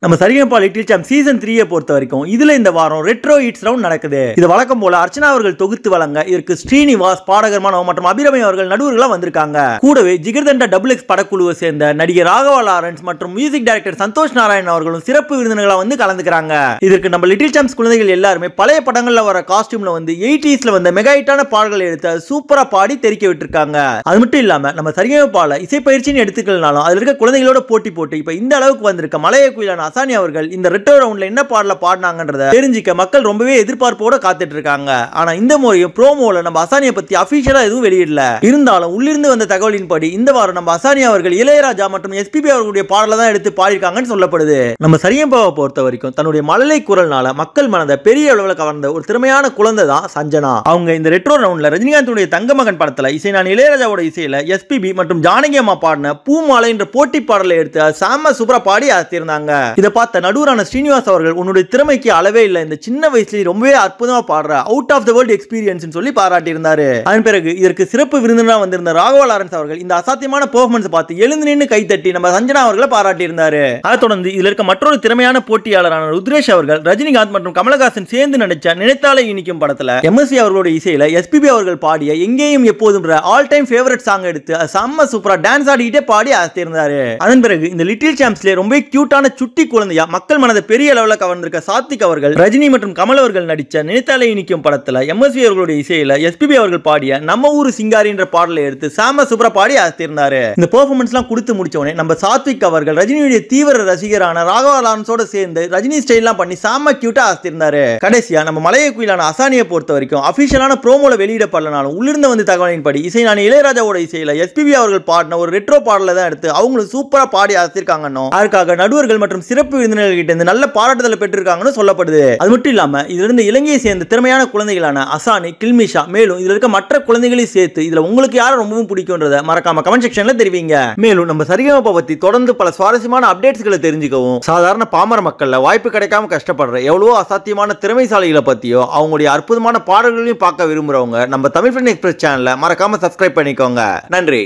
நம்ம சரிகம்பா லிட்டில் சாம் சீசன் த்ரீயை பொறுத்த வரைக்கும் இதுல இந்த வாரம் ரெட்ரோ ஹிட்ஸ் ரவுண்ட் நடக்குது இது வழக்கம் போல அர்ச்சனா அவர்கள் தொகுத்து வழங்க இதற்கு ஸ்ரீனிவாஸ் பாடகர் மனோ மற்றும் அபிரமி அவர்கள் நடுவர்களா வந்திருக்காங்க கூடவே ஜிகர்தண்டா டபுள் எக்ஸ் படக்குழுவை சேர்ந்த நடிகர் ராகவா லாரன்ஸ் மற்றும் மியூசிக் டைரக்டர் சந்தோஷ் நாராயண் அவர்களும் சிறப்பு விருந்தினர்களா வந்து கலந்துக்கிறாங்க இதற்கு நம்ம லிட்டில் சாம்ஸ் குழந்தைகள் எல்லாருமே பழைய படங்கள்ல வர காஸ்டியூம்ல வந்து எயிட்டிஸ்ல வந்த மெகா ஹிட்டான பாடல்களை எடுத்து சூப்பரா பாடி தெரிக்க விட்டுருக்காங்க அது மட்டும் இல்லாம நம்ம சரிகமபால இசை பயிற்சின்னு எடுத்துக்கலனாலும் அதுல இருக்க குழந்தைகளோட போட்டி போட்டு இப்ப இந்த அளவுக்கு வந்திருக்க மலைய குயிலான அசானி அவர்கள் இந்த ரெட்டோ ரவுண்ட்ல என்ன பாடல பாடினாங்கன்றத தெரிஞ்சுக்க மக்கள் ரொம்பவே எதிர்பார்ப்போட காத்துட்டு இருக்காங்க ஆனா இந்த முறையும் ப்ரோமோல நம்ம அசானியை பத்தி அபிஷியலா எதுவும் வெளியிடல இருந்தாலும் உள்ளிருந்து வந்த தகவலின்படி இந்த வாரம் நம்ம அசானி அவர்கள் இளையராஜா மற்றும் எஸ்பிபி அவர்களுடைய பாடலை தான் எடுத்து பாடியிருக்காங்கன்னு சொல்லப்படுது நம்ம சரியம்பாவை பொறுத்த வரைக்கும் தன்னுடைய மழலை குரல்னால மக்கள் மனதை பெரிய அளவில் கவர்ந்த ஒரு திறமையான குழந்தை தான் சஞ்சனா அவங்க இந்த ரெட்ரோ ரவுண்ட்ல ரஜினிகாந்துடைய தங்க மகன் படத்துல இசை நான் இளையராஜாவோட இசையில எஸ்பிபி மற்றும் ஜானகி அம்மா பாடின பூமாலை என்ற போட்டி பாடலை எடுத்து சாம சூப்பரா பாடி அசத்திருந்தாங்க இதை பார்த்த நடுவரான ஸ்ரீனிவாஸ் அவர்கள் உன்னுடைய திறமைக்கு அளவே இல்லை இந்த சின்ன வயசுலயே ரொம்பவே அற்புதமா பாடுற out of the world experience சொல்லி பாராட்டியிருந்தாரு அதன் பிறகு இதற்கு சிறப்பு விருந்தினராக வந்திருந்த ராகவா லாரன்ஸ் அவர்கள் இந்த அசாத்தியமான பெர்ஃபார்மன்ஸ் பார்த்து எழுந்து நின்று கைத்தட்டி நம்ம சஞ்சனா அவர்களை பாராட்டியிருந்தாரு அதை தொடர்ந்து இதுல இருக்க மற்றொரு திறமையான போட்டியாளரான ருத்ரேஷ் அவர்கள் ரஜினிகாந்த் மற்றும் கமலஹாசன் சேர்ந்து நடிச்ச நினைத்தாலே இனிக்கும் படத்துல எம்எஸ்சி அவர்களோட இசையில எஸ்பிபி அவர்கள் பாடிய எங்கேயும் எப்போதும் ஆல் டைம் ஃபேவரட் சாங் எடுத்து அது செம்ம சூப்பரா டான்ஸ் ஆடிக்கிட்டே பாடி அசத்திருந்தாரு அதன் பிறகு இந்த லிட்டில் சாம்ஸ்ல ரொம்ப கியூட்டான சுட்டி குழந்தையா மக்கள் மனதை பெரிய அளவுல கவர்ந்திருக்க சாத்விக் அவர்கள் ரஜினி மற்றும் கமல் அவர்கள் நடிச்ச நினைத்தாலே இனிக்கும் படத்துல எம்எஸ்வி அவர்களுடைய இசையில எஸ்பிபி அவர்கள் பாடிய நம்ம ஊரு சிங்காரி என்ற பாடலை எடுத்து சாம சூப்பரா பாடி அசத்திருந்தாரு இந்த பெர்ஃபார்மன்ஸ் எல்லாம் கொடுத்து முடிச்ச உடனே நம்ம சாத்விக் அவர்கள் ரஜினியுடைய தீவிர ரசிகரான ராகவா லாரன்ஸோட சேர்ந்து ரஜினி ஸ்டைல்லாம் பண்ணி சாம கியூட்டா அசத்திருந்தாரு கடைசியா நம்ம மலைய குயிலான அசானியை பொறுத்த வரைக்கும் அபிஷியலான ப்ரோமோல வெளியிடப்படலனாலும் உள்ளிருந்து வந்து தகவலின்படி இசை நான் இளையராஜாவோட இசையில எஸ்பிபி அவர்கள் பாடின ஒரு ரெட்ரோ பாடலை தான் எடுத்து அவங்களும் சூப்பரா பாடி அசத்திருக்காங்கன்னு அதற்காக நடுவர்கள் மற்றும் சிறப்பு விருந்தினர்கள் கிட்ட இருந்து நல்ல பாராட்டுதலை பெற்றிருக்காங்கன்னு சொல்லப்படுது அது மட்டும் இல்லாம இதுல இருந்து இலங்கையை சேர்ந்த திறமையான குழந்தைகளான அசானி கில்மிஷா மேலும் இதுல இருக்க மற்ற குழந்தைகளையும் சேர்த்து இதுல உங்களுக்கு யாரை ரொம்பவும் பிடிக்கும்ன்றத மறக்காம கமெண்ட் செக்ஷன்ல தெரிவிங்க மேலும் நம்ம சரிகமப்பா பத்தி தொடர்ந்து பல சுவாரஸ்யமான அப்டேட்ஸ்களை தெரிஞ்சுக்கவும் சாதாரண பாமர மக்கள்ல வாய்ப்பு கிடைக்காம கஷ்டப்படுற எவ்வளவோ அசாத்தியமான திறமைசாலிகளை பத்தியோ அவங்களுடைய அற்புதமான பாடல்களையும் பார்க்க விரும்புறவங்க நம்ம தமிழ் ஃப்ரெண்ட் எக்ஸ்பிரஸ் சேனலை மறக்காம சப்ஸ்கிரைப் பண்ணிக்கோங்க நன்றி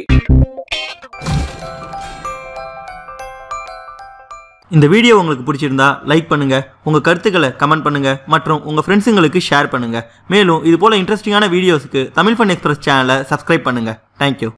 இந்த வீடியோ உங்களுக்கு பிடிச்சிருந்தா லைக் பண்ணுங்க உங்க கருத்துக்களை கமெண்ட் பண்ணுங்க மற்றும் உங்க ஃப்ரெண்ட்ஸுங்களுக்கு ஷேர் பண்ணுங்க மேலும் இது போல இன்ட்ரெஸ்டிங்கான வீடியோஸ்க்கு தமிழ் ஃபன் எக்ஸ்பிரஸ் சேனலை சப்ஸ்கிரைப் பண்ணுங்க தேங்க்யூ